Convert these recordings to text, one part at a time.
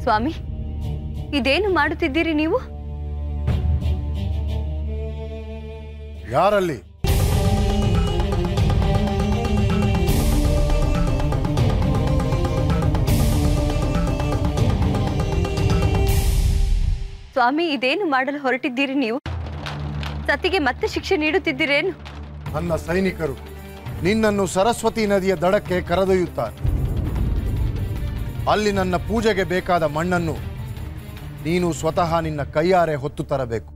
ಸ್ವಾಮಿ ಇದೇನು ಮಾಡುತ್ತಿದ್ದೀರಿ ನೀವು ಯಾರಲ್ಲಿ ಸ್ವಾಮಿ ಇದೇನು ಮಾಡಲು ಹೊರಟಿದ್ದೀರಿ ನೀವು ಸತಿಗೆ ಮತ್ತೆ ಶಿಕ್ಷೆ ನೀಡುತ್ತಿದ್ದೀರೇನು ನನ್ನ ಸೈನಿಕರು ನಿನ್ನನ್ನು ಸರಸ್ವತಿ ನದಿಯ ದಡಕ್ಕೆ ಕರೆದೊಯ್ಯುತ್ತಾರೆ ಅಲ್ಲಿ ನನ್ನ ಪೂಜೆಗೆ ಬೇಕಾದ ಮಣ್ಣನ್ನು ನೀನು ಸ್ವತಃ ನಿನ್ನ ಕೈಯಾರೆ ಹೊತ್ತು ತರಬೇಕು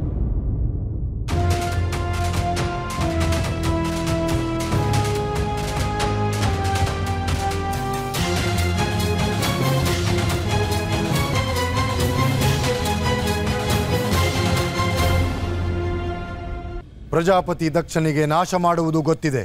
ಪ್ರಜಾಪತಿ ದಕ್ಷನಿಗೆ ನಾಶ ಮಾಡುವುದು ಗೊತ್ತಿದೆ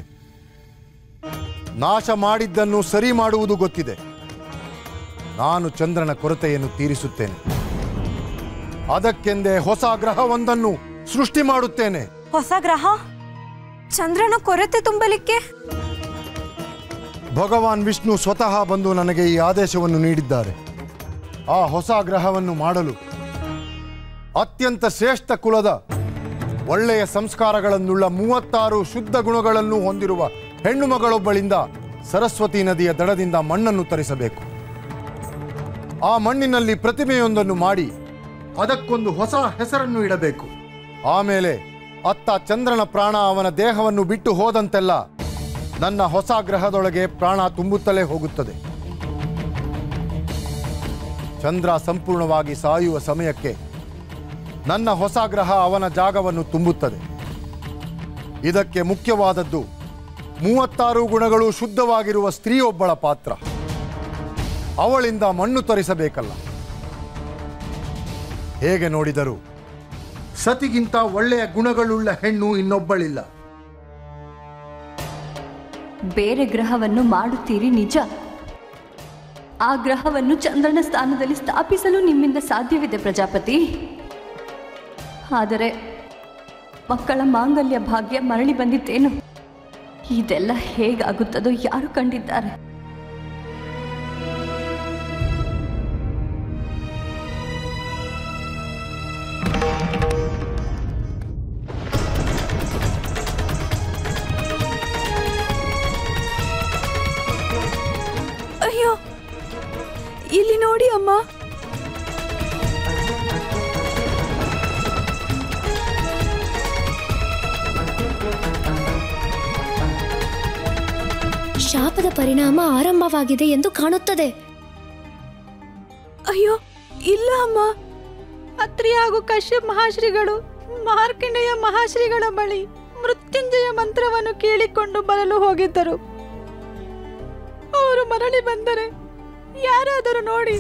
ನಾಶ ಮಾಡಿದ್ದನ್ನು ಸರಿ ಮಾಡುವುದು ಗೊತ್ತಿದೆ ನಾನು ಚಂದ್ರನ ಕೊರತೆಯನ್ನು ತೀರಿಸುತ್ತೇನೆ ಅದಕ್ಕೆಂದೇ ಹೊಸ ಗ್ರಹವೊಂದನ್ನು ಸೃಷ್ಟಿ ಮಾಡುತ್ತೇನೆ ಹೊಸ ಗ್ರಹ ಚಂದ್ರನ ಕೊರತೆ ತುಂಬಲಿಕ್ಕೆ ಭಗವಾನ್ ವಿಷ್ಣು ಸ್ವತಃ ಬಂದು ನನಗೆ ಈ ಆದೇಶವನ್ನು ನೀಡಿದ್ದಾರೆ ಆ ಹೊಸ ಗ್ರಹವನ್ನು ಮಾಡಲು ಅತ್ಯಂತ ಶ್ರೇಷ್ಠ ಕುಲದ ಒಳ್ಳೆಯ ಸಂಸ್ಕಾರಗಳನ್ನುಳ್ಳ ಮೂವತ್ತಾರು ಶುದ್ಧ ಗುಣಗಳನ್ನು ಹೊಂದಿರುವ ಹೆಣ್ಣು ಮಗಳೊಬ್ಬಳಿಂದ ಸರಸ್ವತಿ ನದಿಯ ದಡದಿಂದ ಮಣ್ಣನ್ನು ತರಿಸಬೇಕು ಆ ಮಣ್ಣಿನಲ್ಲಿ ಪ್ರತಿಮೆಯೊಂದನ್ನು ಮಾಡಿ ಅದಕ್ಕೊಂದು ಹೊಸ ಹೆಸರನ್ನು ಇಡಬೇಕು ಆಮೇಲೆ ಅತ್ತ ಚಂದ್ರನ ಪ್ರಾಣ ಅವನ ದೇಹವನ್ನು ಬಿಟ್ಟು ಹೋದಂತೆಲ್ಲ ನನ್ನ ಹೊಸ ಗ್ರಹದೊಳಗೆ ಪ್ರಾಣ ತುಂಬುತ್ತಲೇ ಹೋಗುತ್ತದೆ ಚಂದ್ರ ಸಂಪೂರ್ಣವಾಗಿ ಸಾಯುವ ಸಮಯಕ್ಕೆ ನನ್ನ ಹೊಸ ಗ್ರಹ ಅವನ ಜಾಗವನ್ನು ತುಂಬುತ್ತದೆ ಇದಕ್ಕೆ ಮುಖ್ಯವಾದದ್ದು ಮೂವತ್ತಾರು ಗುಣಗಳು ಶುದ್ಧವಾಗಿರುವ ಸ್ತ್ರೀಯೊಬ್ಬಳ ಪಾತ್ರ ಅವಳಿಂದ ಮಣ್ಣು ತರಿಸಬೇಕಲ್ಲ ಹೇಗೆ ನೋಡಿದರು ಸತಿಗಿಂತ ಒಳ್ಳೆಯ ಗುಣಗಳುಳ್ಳ ಹೆಣ್ಣು ಇನ್ನೊಬ್ಬಳಿಲ್ಲ ಬೇರೆ ಗ್ರಹವನ್ನು ಮಾಡುತ್ತೀರಿ ನಿಜ ಆ ಗ್ರಹವನ್ನು ಚಂದ್ರನ ಸ್ಥಾನದಲ್ಲಿ ಸ್ಥಾಪಿಸಲು ನಿಮ್ಮಿಂದ ಸಾಧ್ಯವಿದೆ ಪ್ರಜಾಪತಿ ಆದರೆ ಮಕ್ಕಳ ಮಾಂಗಲ್ಯ ಭಾಗ್ಯ ಮರಳಿ ಬಂದಿದ್ದೇನು ಇದೆಲ್ಲ ಹೇಗಾಗುತ್ತದೋ ಯಾರು ಕಂಡಿದ್ದಾರೆ ಅಯ್ಯೋ ಇಲ್ಲಿ ನೋಡಿ ಅಮ್ಮ ಶಾಪದ ಪರಿಣಾಮ ಆರಂಭವಾಗಿದೆ ಎಂದು ಕಾಣುತ್ತದೆ ಅಯ್ಯೋ ಇಲ್ಲ ಅಮ್ಮ ಅತ್ರಿ ಹಾಗೂ ಕಶ್ಯಪ್ ಮಹಾಶ್ರೀಗಳು ಮಾರ್ಕಂಡೆಯ ಮಹಾಶ್ರೀಗಳ ಬಳಿ ಮೃತ್ಯುಂಜಯ ಮಂತ್ರವನ್ನು ಕೇಳಿಕೊಂಡು ಬರಲು ಹೋಗಿದ್ದರು ಅವರು ಮರಳಿ ಬಂದರೆ ಯಾರಾದರೂ ನೋಡಿ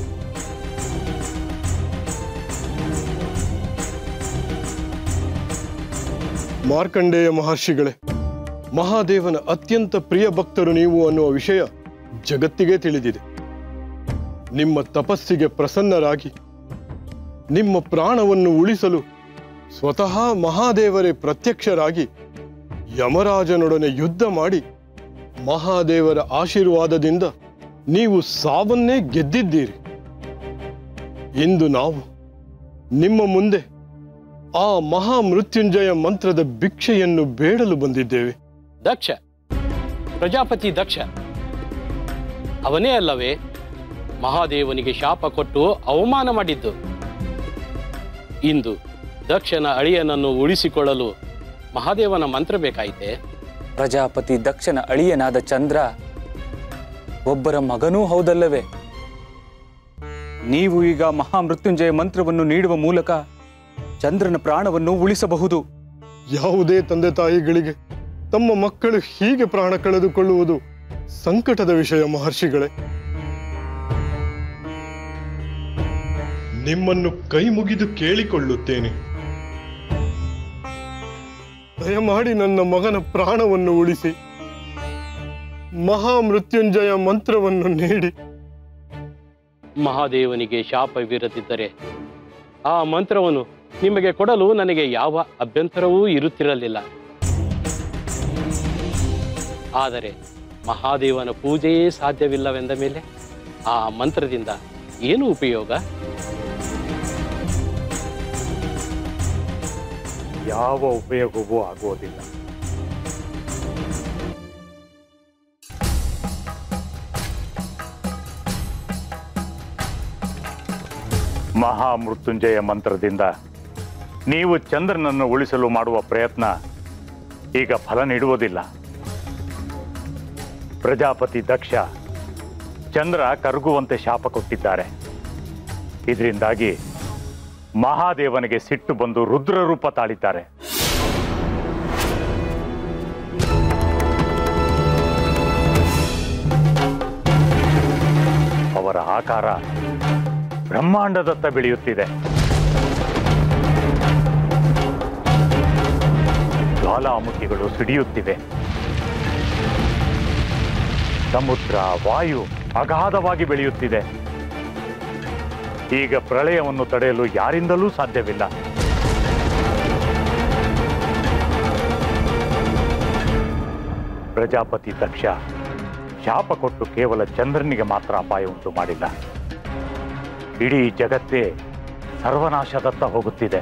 ಮಾರ್ಕಂಡೇಯ ಮಹರ್ಷಿಗಳೇ ಮಹಾದೇವನ ಅತ್ಯಂತ ಪ್ರಿಯ ಭಕ್ತರು ನೀವು ಅನ್ನುವ ವಿಷಯ ಜಗತ್ತಿಗೆ ತಿಳಿದಿದೆ ನಿಮ್ಮ ತಪಸ್ಸಿಗೆ ಪ್ರಸನ್ನರಾಗಿ ನಿಮ್ಮ ಪ್ರಾಣವನ್ನು ಉಳಿಸಲು ಸ್ವತಃ ಮಹಾದೇವರೇ ಪ್ರತ್ಯಕ್ಷರಾಗಿ ಯಮರಾಜನೊಡನೆ ಯುದ್ಧ ಮಾಡಿ ಮಹಾದೇವರ ಆಶೀರ್ವಾದದಿಂದ ನೀವು ಸಾವನ್ನೇ ಗೆದ್ದಿದ್ದೀರಿ ಇಂದು ನಾವು ನಿಮ್ಮ ಮುಂದೆ ಆ ಮಹಾ ಮೃತ್ಯುಂಜಯ ಮಂತ್ರದ ಭಿಕ್ಷೆಯನ್ನು ಬೇಡಲು ಬಂದಿದ್ದೇವೆ ದಕ್ಷ ಪ್ರಜಾಪತಿ ದಕ್ಷ ಅವನೇ ಅಲ್ಲವೇ ಮಹಾದೇವನಿಗೆ ಶಾಪ ಕೊಟ್ಟು ಅವಮಾನ ಮಾಡಿದ್ದು ಇಂದು ದಕ್ಷನ ಅಳಿಯನನ್ನು ಉಳಿಸಿಕೊಳ್ಳಲು ಮಹಾದೇವನ ಮಂತ್ರ ಬೇಕಾಯಿತೆ ಪ್ರಜಾಪತಿ ದಕ್ಷನ ಅಳಿಯನಾದ ಚಂದ್ರ ಒಬ್ಬರ ಮಗನೂ ಹೌದಲ್ಲವೇ ನೀವು ಈಗ ಮಹಾಮೃತ್ಯುಂಜಯ ಮಂತ್ರವನ್ನು ನೀಡುವ ಮೂಲಕ ಚಂದ್ರನ ಪ್ರಾಣವನ್ನು ಉಳಿಸಬಹುದು ಯಾವುದೇ ತಂದೆ ತಾಯಿಗಳಿಗೆ ತಮ್ಮ ಮಕ್ಕಳು ಹೀಗೆ ಪ್ರಾಣ ಕಳೆದುಕೊಳ್ಳುವುದು ಸಂಕಟದ ವಿಷಯ ಮಹರ್ಷಿಗಳೇ ನಿಮ್ಮನ್ನು ಕೈ ಮುಗಿದು ಕೇಳಿಕೊಳ್ಳುತ್ತೇನೆ ದಯಮಾಡಿ ನನ್ನ ಮಗನ ಪ್ರಾಣವನ್ನು ಉಳಿಸಿ ಮಹಾಮೃತ್ಯುಂಜಯ ಮಂತ್ರವನ್ನು ನೀಡಿ ಮಹಾದೇವನಿಗೆ ಶಾಪವಿರದಿದ್ದರೆ ಆ ಮಂತ್ರವನ್ನು ನಿಮಗೆ ಕೊಡಲು ನನಗೆ ಯಾವ ಅಭ್ಯಂತರವೂ ಇರುತ್ತಿರಲಿಲ್ಲ ಆದರೆ ಮಹಾದೇವನ ಪೂಜೆಯೇ ಸಾಧ್ಯವಿಲ್ಲವೆಂದ ಮೇಲೆ ಆ ಮಂತ್ರದಿಂದ ಏನು ಉಪಯೋಗ ಯಾವ ಉಪಯೋಗವೂ ಆಗುವುದಿಲ್ಲ ಮಹಾಮೃತ್ಯುಂಜಯ ಮಂತ್ರದಿಂದ ನೀವು ಚಂದ್ರನನ್ನು ಉಳಿಸಲು ಮಾಡುವ ಪ್ರಯತ್ನ ಈಗ ಫಲ ನೀಡುವುದಿಲ್ಲ ಪ್ರಜಾಪತಿ ದಕ್ಷ ಚಂದ್ರ ಕರಗುವಂತೆ ಶಾಪ ಕೊಟ್ಟಿದ್ದಾರೆ ಇದರಿಂದಾಗಿ ಮಹಾದೇವನಿಗೆ ಸಿಟ್ಟು ಬಂದು ರುದ್ರ ರೂಪ ತಾಳಿದ್ದಾರೆ ಅವರ ಆಕಾರ ಬ್ರಹ್ಮಾಂಡದತ್ತ ಬೆಳೆಯುತ್ತಿದೆ ಜ್ವಾಲಾಮುಖಿಗಳು ಸಿಡಿಯುತ್ತಿವೆ ಸಮುದ್ರ ವಾಯು ಅಗಾಧವಾಗಿ ಬೆಳೆಯುತ್ತಿದೆ ಈಗ ಪ್ರಳಯವನ್ನು ತಡೆಯಲು ಯಾರಿಂದಲೂ ಸಾಧ್ಯವಿಲ್ಲ ಪ್ರಜಾಪತಿ ದಕ್ಷ ಶಾಪ ಕೊಟ್ಟು ಕೇವಲ ಚಂದ್ರನಿಗೆ ಮಾತ್ರ ಅಪಾಯ ಉಂಟು ಮಾಡಿಲ್ಲ ಇಡೀ ಜಗತ್ತೇ ಸರ್ವನಾಶದತ್ತ ಹೋಗುತ್ತಿದೆ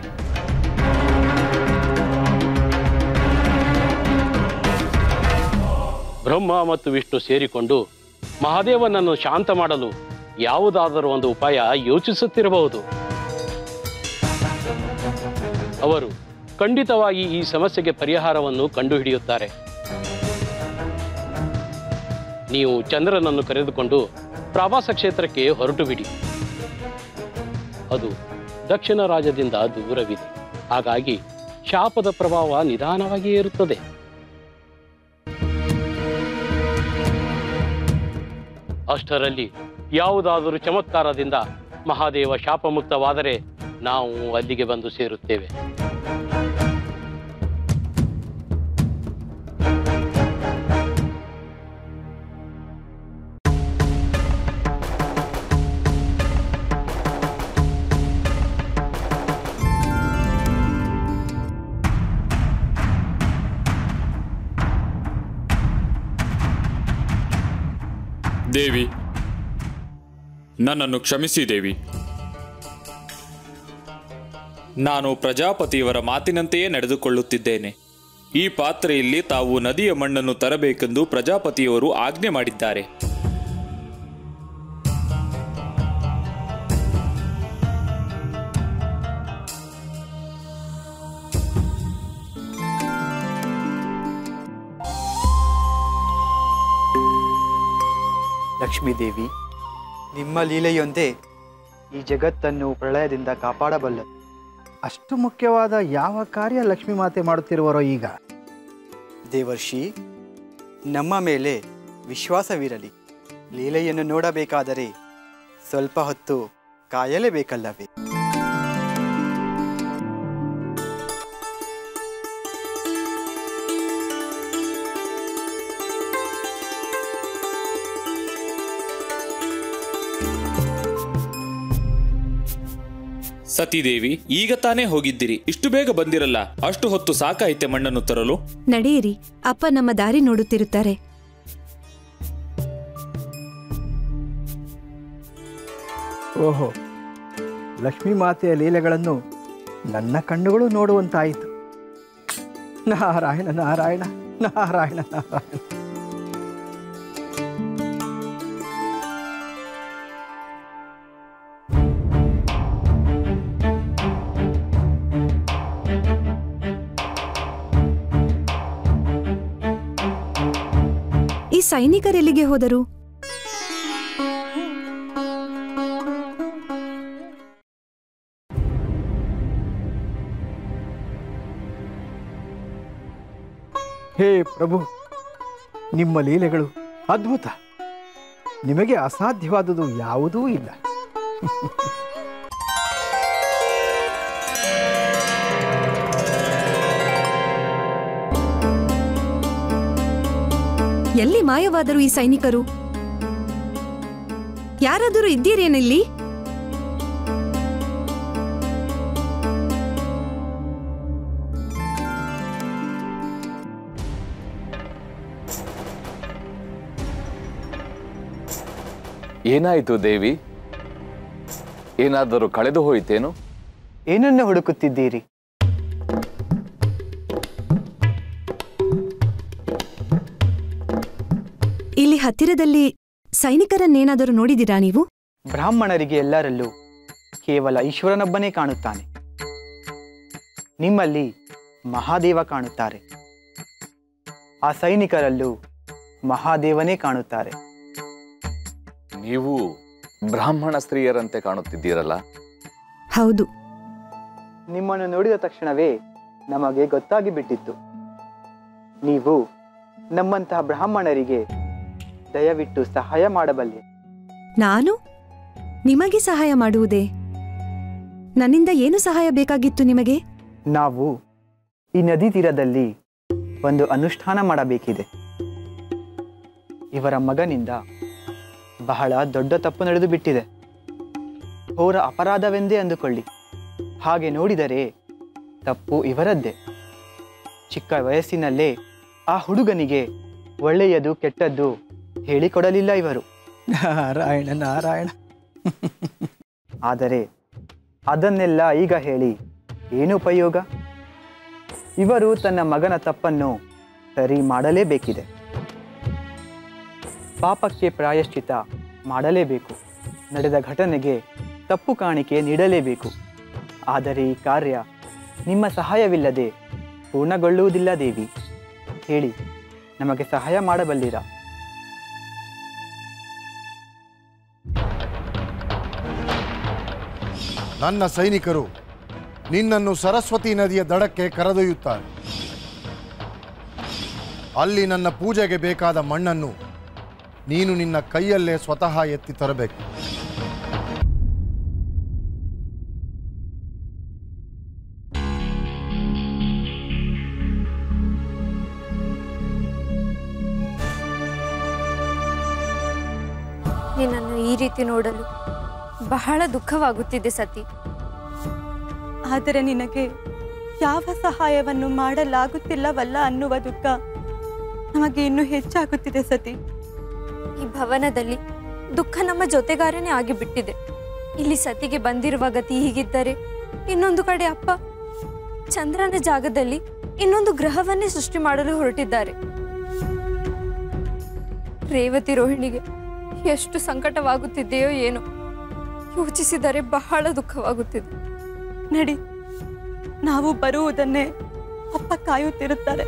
ಬ್ರಹ್ಮ ಮತ್ತು ವಿಷ್ಣು ಸೇರಿಕೊಂಡು ಮಹಾದೇವನನ್ನು ಶಾಂತ ಮಾಡಲು ಯಾವುದಾದರೂ ಒಂದು ಉಪಾಯ ಯೋಚಿಸುತ್ತಿರಬಹುದು ಅವರು ಖಂಡಿತವಾಗಿ ಈ ಸಮಸ್ಯೆಗೆ ಪರಿಹಾರವನ್ನು ಕಂಡುಹಿಡಿಯುತ್ತಾರೆ ನೀವು ಚಂದ್ರನನ್ನು ಕರೆದುಕೊಂಡು ಪ್ರವಾಸ ಕ್ಷೇತ್ರಕ್ಕೆ ಹೊರಟು ಬಿಡಿ ಅದು ದಕ್ಷಿಣ ರಾಜ್ಯದಿಂದ ದೂರವಿದೆ ಹಾಗಾಗಿ ಶಾಪದ ಪ್ರಭಾವ ನಿಧಾನವಾಗಿಯೇ ಇರುತ್ತದೆ ಅಷ್ಟರಲ್ಲಿ ಯಾವುದಾದರೂ ಚಮತ್ಕಾರದಿಂದ ಮಹಾದೇವ ಶಾಪಮುಕ್ತವಾದರೆ ನಾವು ಅಲ್ಲಿಗೆ ಬಂದು ಸೇರುತ್ತೇವೆ ದೇವಿ ನನ್ನನ್ನು ಕ್ಷಮಿಸಿ ದೇವಿ ನಾನು ಪ್ರಜಾಪತಿಯವರ ಮಾತಿನಂತೆಯೇ ನಡೆದುಕೊಳ್ಳುತ್ತಿದ್ದೇನೆ ಈ ಪಾತ್ರೆಯಲ್ಲಿ ತಾವು ನದಿಯ ಮಣ್ಣನ್ನು ತರಬೇಕೆಂದು ಪ್ರಜಾಪತಿಯವರು ಆಜ್ಞೆ ಮಾಡಿದ್ದಾರೆ ಲಕ್ಷ್ಮೀದೇವಿ ನಿಮ್ಮ ಲೀಲೆಯೊಂದೇ ಈ ಜಗತ್ತನ್ನು ಪ್ರಳಯದಿಂದ ಕಾಪಾಡಬಲ್ಲದು ಅಷ್ಟು ಮುಖ್ಯವಾದ ಯಾವ ಕಾರ್ಯ ಲಕ್ಷ್ಮೀ ಮಾತೆ ಮಾಡುತ್ತಿರುವರೋ ಈಗ ದೇವರ್ಷಿ ನಮ್ಮ ಮೇಲೆ ವಿಶ್ವಾಸವಿರಲಿ ಲೀಲೆಯನ್ನು ನೋಡಬೇಕಾದರೆ ಸ್ವಲ್ಪ ಹೊತ್ತು ಕಾಯಲೇಬೇಕಲ್ಲವೇ ಸತೀದೇವಿ ಈಗ ತಾನೇ ಹೋಗಿದ್ದಿರಿ ಇಷ್ಟು ಬೇಗ ಬಂದಿರಲ್ಲ ಅಷ್ಟು ಹೊತ್ತು ಸಾಕಾಯಿತೆ ಮಣ್ಣನ್ನು ತರಲು ನಡೆಯಿರಿ ಅಪ್ಪ ನಮ್ಮ ದಾರಿ ನೋಡುತ್ತಿರುತ್ತಾರೆ ಓಹೋ ಲಕ್ಷ್ಮೀ ಮಾತೆಯ ಲೀಲೆಗಳನ್ನು ನನ್ನ ಕಣ್ಣುಗಳು ನೋಡುವಂತಾಯಿತು ನಾರಾಯಣ ನಾರಾಯಣ ನಾರಾಯಣ ನಾರಾಯಣ ಈ ಸೈನಿಕರೆಲ್ಲಿಗೆ ಹೋದರು ಹೇ ಪ್ರಭು ನಿಮ್ಮ ಲೀಲೆಗಳು ಅದ್ಭುತ ನಿಮಗೆ ಅಸಾಧ್ಯವಾದುದು ಯಾವುದೂ ಇಲ್ಲ ಎಲ್ಲಿ ಮಾಯವಾದರು ಈ ಸೈನಿಕರು ಯಾರಾದರೂ ಇದ್ದೀರೇನಿಲ್ಲಿ ಏನಾಯಿತು ದೇವಿ ಏನಾದರೂ ಕಳೆದು ಹೋಯಿತೇನು ಏನನ್ನು ಹುಡುಕುತ್ತಿದ್ದೀರಿ ಇಲ್ಲಿ ಹತ್ತಿರದಲ್ಲಿ ಸೈನಿಕರನ್ನೇನಾದರೂ ನೋಡಿದಿರಾ ನೀವು ಬ್ರಾಹ್ಮಣರಿಗೆ ಎಲ್ಲರಲ್ಲೂ ಕೇವಲ ಈಶ್ವರನೊಬ್ಬನೇ ಕಾಣುತ್ತಾನೆ ನಿಮ್ಮಲ್ಲಿ ಮಹಾದೇವ ಕಾಣುತ್ತಾರೆ ಆ ಸೈನಿಕರಲ್ಲೂ ಮಹಾದೇವನೇ ಕಾಣುತ್ತಾರೆ ನೀವು ಬ್ರಾಹ್ಮಣ ಸ್ತ್ರೀಯರಂತೆ ಕಾಣುತ್ತಿದ್ದೀರಲ್ಲ ಹೌದು ನಿಮ್ಮನ್ನು ನೋಡಿದ ತಕ್ಷಣವೇ ನಮಗೆ ಗೊತ್ತಾಗಿ ಬಿಟ್ಟಿತ್ತು ನೀವು ನಮ್ಮಂತಹ ಬ್ರಾಹ್ಮಣರಿಗೆ ದಯವಿಟ್ಟು ಸಹಾಯ ಮಾಡಬಲ್ಲೆ ನಾನು ನಿಮಗೆ ಸಹಾಯ ಮಾಡುವುದೇ ನನ್ನಿಂದ ಏನು ಸಹಾಯ ಬೇಕಾಗಿತ್ತು ನಿಮಗೆ ನಾವು ಈ ನದಿ ತೀರದಲ್ಲಿ ಒಂದು ಅನುಷ್ಠಾನ ಮಾಡಬೇಕಿದೆ ಇವರ ಮಗನಿಂದ ಬಹಳ ದೊಡ್ಡ ತಪ್ಪು ನಡೆದು ಬಿಟ್ಟಿದೆ ಅವರ ಅಪರಾಧವೆಂದೇ ಅಂದುಕೊಳ್ಳಿ ಹಾಗೆ ನೋಡಿದರೆ ತಪ್ಪು ಇವರದ್ದೇ ಚಿಕ್ಕ ವಯಸ್ಸಿನಲ್ಲೇ ಆ ಹುಡುಗನಿಗೆ ಒಳ್ಳೆಯದು ಕೆಟ್ಟದ್ದು ಹೇಳಿಕೊಡಲಿಲ್ಲ ಇವರು ನಾರಾಯಣ ನಾರಾಯಣ ಆದರೆ ಅದನ್ನೆಲ್ಲ ಈಗ ಹೇಳಿ ಏನು ಉಪಯೋಗ ಇವರು ತನ್ನ ಮಗನ ತಪ್ಪನ್ನು ಸರಿ ಮಾಡಲೇಬೇಕಿದೆ ಪಾಪಕ್ಕೆ ಪ್ರಾಯಶ್ಚಿತ ಮಾಡಲೇಬೇಕು ನಡೆದ ಘಟನೆಗೆ ತಪ್ಪು ಕಾಣಿಕೆ ನೀಡಲೇಬೇಕು ಆದರೆ ಈ ಕಾರ್ಯ ನಿಮ್ಮ ಸಹಾಯವಿಲ್ಲದೆ ಪೂರ್ಣಗೊಳ್ಳುವುದಿಲ್ಲ ದೇವಿ ಹೇಳಿ ನಮಗೆ ಸಹಾಯ ಮಾಡಬಲ್ಲಿರಾ ನನ್ನ ಸೈನಿಕರು ನಿನ್ನನ್ನು ಸರಸ್ವತಿ ನದಿಯ ದಡಕ್ಕೆ ಕರೆದೊಯ್ಯುತ್ತಾರೆ ಅಲ್ಲಿ ನನ್ನ ಪೂಜೆಗೆ ಬೇಕಾದ ಮಣ್ಣನ್ನು ನೀನು ನಿನ್ನ ಕೈಯಲ್ಲೇ ಸ್ವತಃ ಎತ್ತಿ ತರಬೇಕು ನಿನ್ನನ್ನು ಈ ರೀತಿ ನೋಡಲು ಬಹಳ ದುಃಖವಾಗುತ್ತಿದೆ ಸತಿ ಆದರೆ ನಿನಗೆ ಯಾವ ಸಹಾಯವನ್ನು ಮಾಡಲಾಗುತ್ತಿಲ್ಲವಲ್ಲ ಅನ್ನುವ ದುಃಖ ನಮಗೆ ಇನ್ನೂ ಹೆಚ್ಚಾಗುತ್ತಿದೆ ಸತಿ ಈ ಭವನದಲ್ಲಿ ದುಃಖ ನಮ್ಮ ಜೊತೆಗಾರನೇ ಆಗಿಬಿಟ್ಟಿದೆ ಇಲ್ಲಿ ಸತಿಗೆ ಬಂದಿರುವ ಗತಿ ಹೀಗಿದ್ದರೆ ಇನ್ನೊಂದು ಕಡೆ ಅಪ್ಪ ಚಂದ್ರನ ಜಾಗದಲ್ಲಿ ಇನ್ನೊಂದು ಗ್ರಹವನ್ನೇ ಸೃಷ್ಟಿ ಮಾಡಲು ಹೊರಟಿದ್ದಾರೆ ರೇವತಿ ರೋಹಿಣಿಗೆ ಎಷ್ಟು ಸಂಕಟವಾಗುತ್ತಿದೆಯೋ ಏನೋ ಯೋಚಿಸಿದರೆ ಬಹಳ ದುಃಖವಾಗುತ್ತಿದೆ ನಡಿ ನಾವು ಬರುವುದನ್ನೇ ಅಪ್ಪ ಕಾಯುತ್ತಿರುತ್ತಾರೆ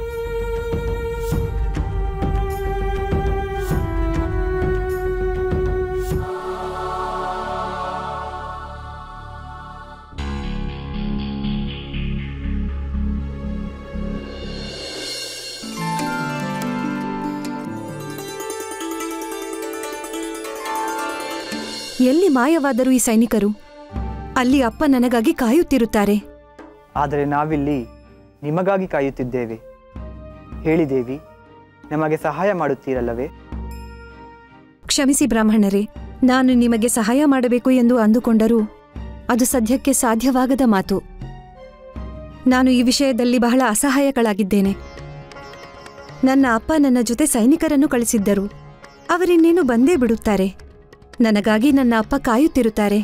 ಎಲ್ಲಿ ಮಾಯವಾದರು ಈ ಸೈನಿಕರು ಅಲ್ಲಿ ಅಪ್ಪ ನನಗಾಗಿ ಕಾಯುತ್ತಿರುತ್ತಾರೆ ಆದರೆ ನಾವಿಲ್ಲಿ ನಿಮಗಾಗಿ ಕಾಯುತ್ತಿದ್ದೇವೆ ಹೇಳಿ ದೇವಿ ನಮಗೆ ಸಹಾಯ ಮಾಡುತ್ತೀರಲ್ಲವೇ ಕ್ಷಮಿಸಿ ಬ್ರಾಹ್ಮಣರೇ ನಾನು ನಿಮಗೆ ಸಹಾಯ ಮಾಡಬೇಕು ಎಂದು ಅಂದುಕೊಂಡರೂ ಅದು ಸದ್ಯಕ್ಕೆ ಸಾಧ್ಯವಾಗದ ಮಾತು ನಾನು ಈ ವಿಷಯದಲ್ಲಿ ಬಹಳ ಅಸಹಾಯಕಳಾಗಿದ್ದೇನೆ ನನ್ನ ಅಪ್ಪ ನನ್ನ ಜೊತೆ ಸೈನಿಕರನ್ನು ಕಳಿಸಿದ್ದರು ಅವರಿನ್ನೇನು ಬಂದೇ ಬಿಡುತ್ತಾರೆ ನನಗಾಗಿ ನನ್ನ ಅಪ್ಪ ಕಾಯುತ್ತಿರುತ್ತಾರೆ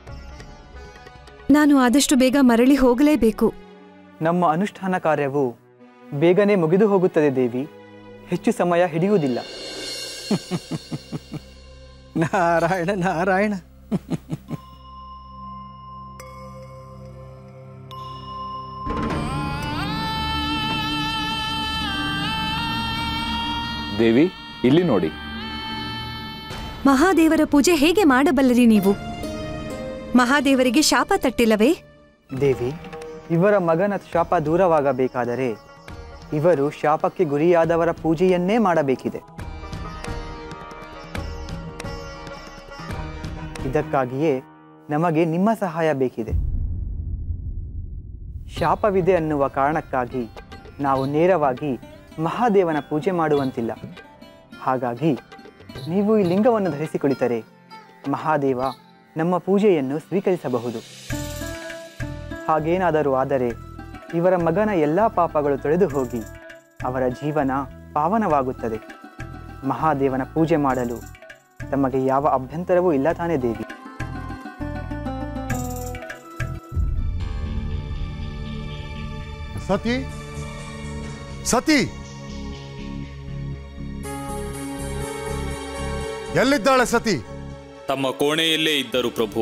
ನಾನು ಆದಷ್ಟು ಬೇಗ ಮರಳಿ ಹೋಗಲೇಬೇಕು ನಮ್ಮ ಅನುಷ್ಠಾನ ಕಾರ್ಯವು ಬೇಗನೆ ಮುಗಿದು ಹೋಗುತ್ತದೆ ದೇವಿ ಹೆಚ್ಚು ಸಮಯ ಹಿಡಿಯುವುದಿಲ್ಲ ನಾರಾಯಣ ನಾರಾಯಣ ದೇವಿ ಇಲ್ಲಿ ನೋಡಿ ಮಹಾದೇವರ ಪೂಜೆ ಹೇಗೆ ಮಾಡಬಲ್ಲರಿ ನೀವು ಮಹಾದೇವರಿಗೆ ಶಾಪ ತಟ್ಟಿಲ್ಲವೇ ದೇವಿ ಇವರ ಮಗನ ಶಾಪ ದೂರವಾಗಬೇಕಾದರೆ ಇವರು ಶಾಪಕ್ಕೆ ಗುರಿಯಾದವರ ಪೂಜೆಯನ್ನೇ ಮಾಡಬೇಕಿದೆ ಇದಕ್ಕಾಗಿಯೇ ನಮಗೆ ನಿಮ್ಮ ಸಹಾಯ ಬೇಕಿದೆ ಶಾಪವಿದೆ ಅನ್ನುವ ಕಾರಣಕ್ಕಾಗಿ ನಾವು ನೇರವಾಗಿ ಮಹಾದೇವನ ಪೂಜೆ ಮಾಡುವಂತಿಲ್ಲ ಹಾಗಾಗಿ ನೀವು ಈ ಲಿಂಗವನ್ನು ಧರಿಸಿ ಕುಳಿತರೆ ಮಹಾದೇವ ನಮ್ಮ ಪೂಜೆಯನ್ನು ಸ್ವೀಕರಿಸಬಹುದು ಹಾಗೇನಾದರೂ ಆದರೆ ಇವರ ಮಗನ ಎಲ್ಲ ಪಾಪಗಳು ತೊಳೆದು ಹೋಗಿ ಅವರ ಜೀವನ ಪಾವನವಾಗುತ್ತದೆ ಮಹಾದೇವನ ಪೂಜೆ ಮಾಡಲು ತಮಗೆ ಯಾವ ಅಭ್ಯಂತರವೂ ಇಲ್ಲ ತಾನೇ ದೇವಿ ಸತಿ ಸತಿ ಎಲ್ಲಿದ್ದಾಳೆ ಸತಿ ತಮ್ಮ ಕೋಣೆಯಲ್ಲೇ ಇದ್ದರು ಪ್ರಭು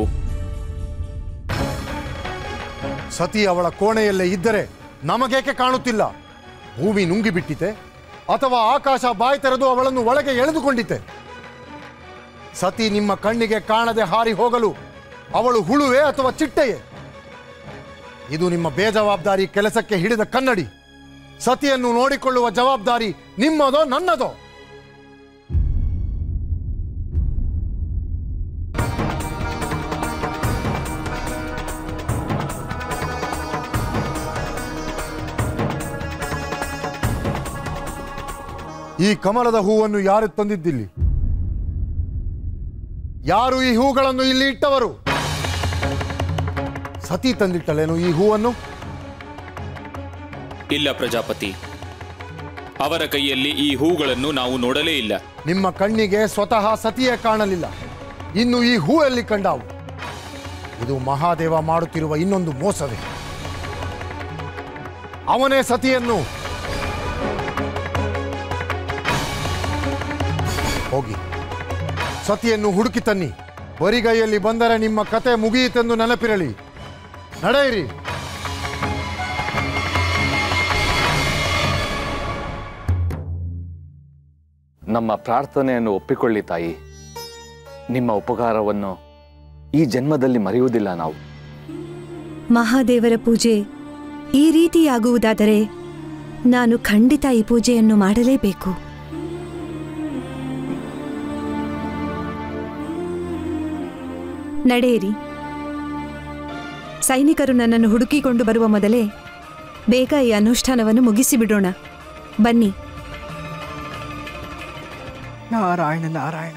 ಸತಿ ಅವಳ ಕೋಣೆಯಲ್ಲೇ ಇದ್ದರೆ ನಮಗೇಕೆ ಕಾಣುತ್ತಿಲ್ಲ ಭೂಮಿ ನುಂಗಿಬಿಟ್ಟಿತೆ ಅಥವಾ ಆಕಾಶ ಬಾಯಿ ತೆರೆದು ಅವಳನ್ನು ಒಳಗೆ ಎಳೆದುಕೊಂಡಿತೆ ಸತಿ ನಿಮ್ಮ ಕಣ್ಣಿಗೆ ಕಾಣದೆ ಹಾರಿ ಹೋಗಲು ಅವಳು ಹುಳುವೆ ಅಥವಾ ಚಿಟ್ಟೆಯೇ ಇದು ನಿಮ್ಮ ಬೇಜವಾಬ್ದಾರಿ ಕೆಲಸಕ್ಕೆ ಹಿಡಿದ ಕನ್ನಡಿ ಸತಿಯನ್ನು ನೋಡಿಕೊಳ್ಳುವ ಜವಾಬ್ದಾರಿ ನಿಮ್ಮದೋ ನನ್ನದೋ ಈ ಕಮಲದ ಹೂವನ್ನು ಯಾರು ತಂದಿದ್ದಿಲ್ಲಿ ಯಾರು ಈ ಹೂಗಳನ್ನು ಇಲ್ಲಿ ಇಟ್ಟವರು ಸತಿ ತಂದಿಟ್ಟಲೇನು ಈ ಹೂವನ್ನು ಇಲ್ಲ ಪ್ರಜಾಪತಿ ಅವರ ಕೈಯಲ್ಲಿ ಈ ಹೂಗಳನ್ನು ನಾವು ನೋಡಲೇ ಇಲ್ಲ ನಿಮ್ಮ ಕಣ್ಣಿಗೆ ಸ್ವತಃ ಸತಿಯೇ ಕಾಣಲಿಲ್ಲ ಇನ್ನು ಈ ಹೂ ಎಲ್ಲಿ ಕಂಡಾವು ಇದು ಮಹಾದೇವ ಮಾಡುತ್ತಿರುವ ಇನ್ನೊಂದು ಮೋಸವೇ ಅವನೇ ಸತಿಯನ್ನು ಹೋಗಿ ಸತಿಯನ್ನು ಹುಡುಕಿ ತನ್ನಿ ಬರಿಗೈಯಲ್ಲಿ ಬಂದರೆ ನಿಮ್ಮ ಕತೆ ಮುಗಿಯಿತೆಂದು ನೆನಪಿರಲಿ ನಡೆಯಿರಿ ನಮ್ಮ ಪ್ರಾರ್ಥನೆಯನ್ನು ಒಪ್ಪಿಕೊಳ್ಳಿ ತಾಯಿ ನಿಮ್ಮ ಉಪಕಾರವನ್ನು ಈ ಜನ್ಮದಲ್ಲಿ ಮರೆಯುವುದಿಲ್ಲ ನಾವು ಮಹಾದೇವರ ಪೂಜೆ ಈ ರೀತಿಯಾಗುವುದಾದರೆ ನಾನು ಖಂಡಿತ ಈ ಪೂಜೆಯನ್ನು ಮಾಡಲೇಬೇಕು ನಡೆಯಿರಿ ಸೈನಿಕರು ನನ್ನನ್ನು ಹುಡುಕಿಕೊಂಡು ಬರುವ ಮೊದಲೇ ಬೇಗ ಈ ಅನುಷ್ಠಾನವನ್ನು ಮುಗಿಸಿಬಿಡೋಣ ಬನ್ನಿ ನಾರಾಯಣ ನಾರಾಯಣ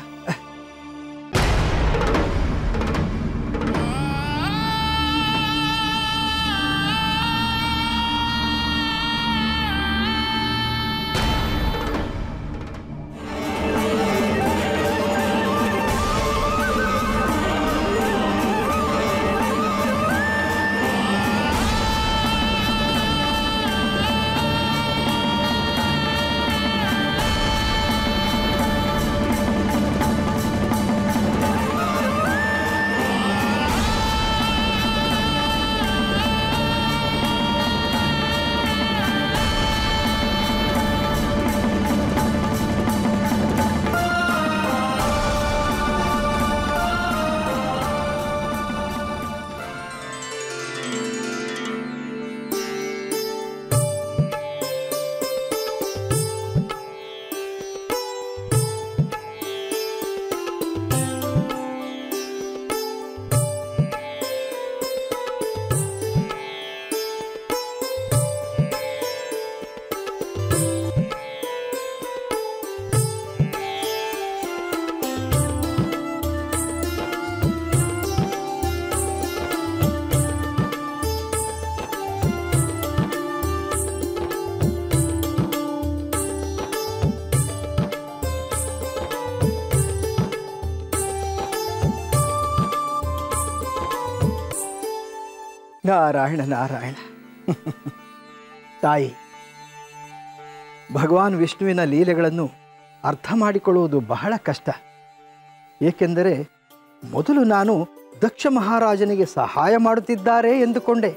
ನಾರಾಯಣ ನಾರಾಯಣ ತಾಯಿ ಭಗವಾನ್ ವಿಷ್ಣುವಿನ ಲೀಲೆಗಳನ್ನು ಅರ್ಥ ಮಾಡಿಕೊಳ್ಳುವುದು ಬಹಳ ಕಷ್ಟ ಏಕೆಂದರೆ ಮೊದಲು ನಾನು ದಕ್ಷ ಮಹಾರಾಜನಿಗೆ ಸಹಾಯ ಮಾಡುತ್ತಿದ್ದಾರೆ ಎಂದುಕೊಂಡೆ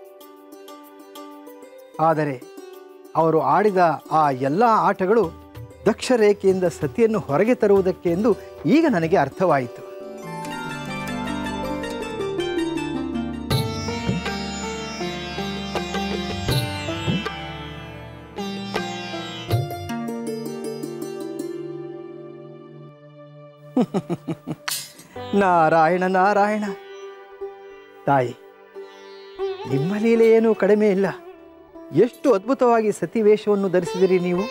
ಆದರೆ ಅವರು ಆಡಿದ ಆ ಎಲ್ಲ ಆಟಗಳು ದಕ್ಷ ರೇಖೆಯಿಂದ ಸತಿಯನ್ನು ಹೊರಗೆ ತರುವುದಕ್ಕೆ ಎಂದು ಈಗ ನನಗೆ ಅರ್ಥವಾಯಿತು ನಾರಾಯಣ ನಾರಾಯಣ ತಾಯಿ ನಿಮ್ಮ ಲೀಲೆ ಏನೂ ಕಡಿಮೆ ಇಲ್ಲ ಎಷ್ಟು ಅದ್ಭುತವಾಗಿ ಸತಿವೇಷವನ್ನು ಧರಿಸಿದಿರಿ ನೀವು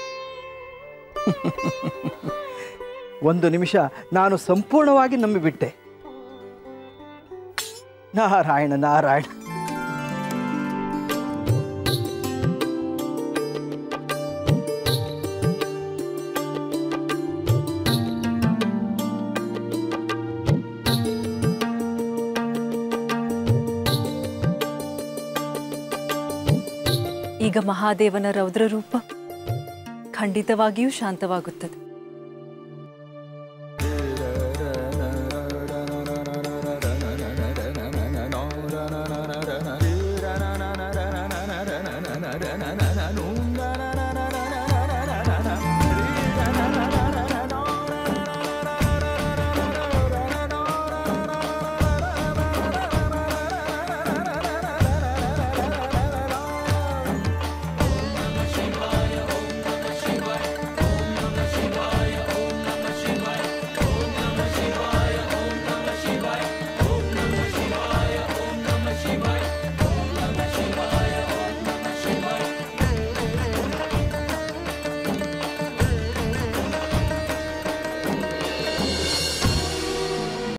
ಒಂದು ನಿಮಿಷ ನಾನು ಸಂಪೂರ್ಣವಾಗಿ ನಂಬಿಬಿಟ್ಟೆ ನಾರಾಯಣ ನಾರಾಯಣ ಈ ಈಗ ಮಹಾದೇವನ ರೌದ್ರ ರೂಪ ಖಂಡಿತವಾಗಿಯೂ ಶಾಂತವಾಗುತ್ತದೆ